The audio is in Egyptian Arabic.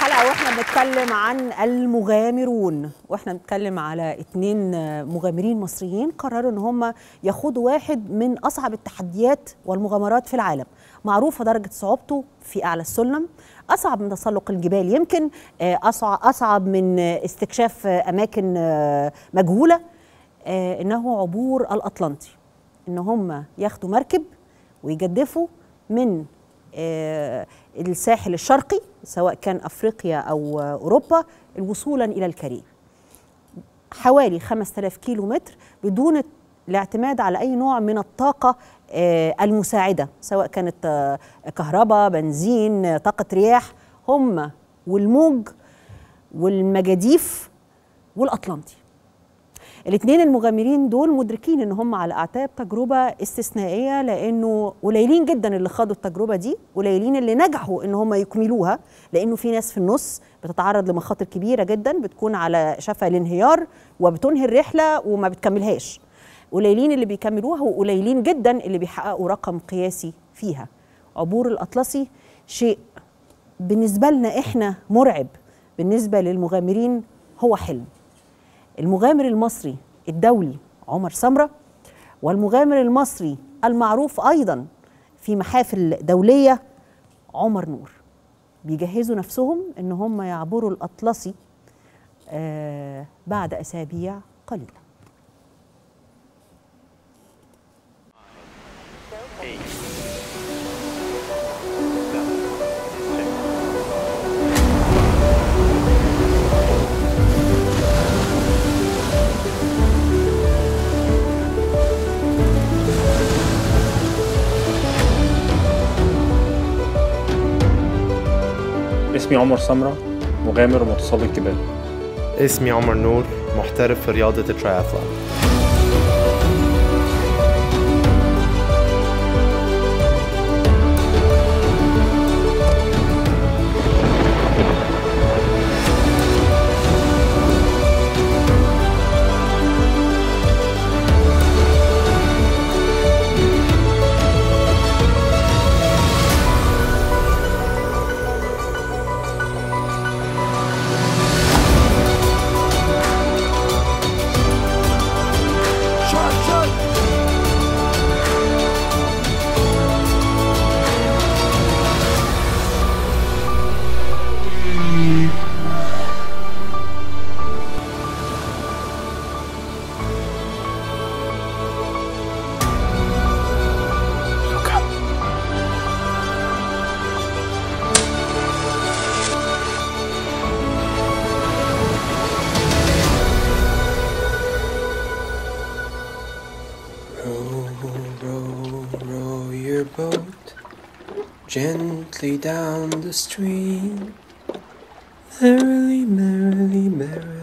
الحلقه واحنا بنتكلم عن المغامرون واحنا بنتكلم على اتنين مغامرين مصريين قرروا ان هم يخوضوا واحد من اصعب التحديات والمغامرات في العالم معروفه درجه صعوبته في اعلى السلم اصعب من تسلق الجبال يمكن اصعب اصعب من استكشاف اماكن مجهوله انه عبور الاطلنطي ان هم ياخدوا مركب ويجدفوا من الساحل الشرقي سواء كان افريقيا او اوروبا وصولا الى الكاريب حوالي 5000 كيلو متر بدون الاعتماد على اي نوع من الطاقه المساعده سواء كانت كهرباء بنزين طاقه رياح هم والموج والمجاديف والاطلنطي الاثنين المغامرين دول مدركين ان هم على اعتاب تجربه استثنائيه لانه قليلين جدا اللي خاضوا التجربه دي قليلين اللي نجحوا ان هم يكملوها لانه في ناس في النص بتتعرض لمخاطر كبيره جدا بتكون على شفا الانهيار وبتنهي الرحله وما بتكملهاش قليلين اللي بيكملوها وقليلين جدا اللي بيحققوا رقم قياسي فيها عبور الاطلسي شيء بالنسبه لنا احنا مرعب بالنسبه للمغامرين هو حلم المغامر المصري الدولي عمر سمرة والمغامر المصري المعروف أيضا في محافل دولية عمر نور بيجهزوا نفسهم ان هم يعبروا الأطلسي آه بعد أسابيع قليلة اسمي عمر سمرة مغامر ومتسلق جبال اسمي عمر نور محترف في رياضة الترايثلون gently down the stream. Merrily, merrily, merrily.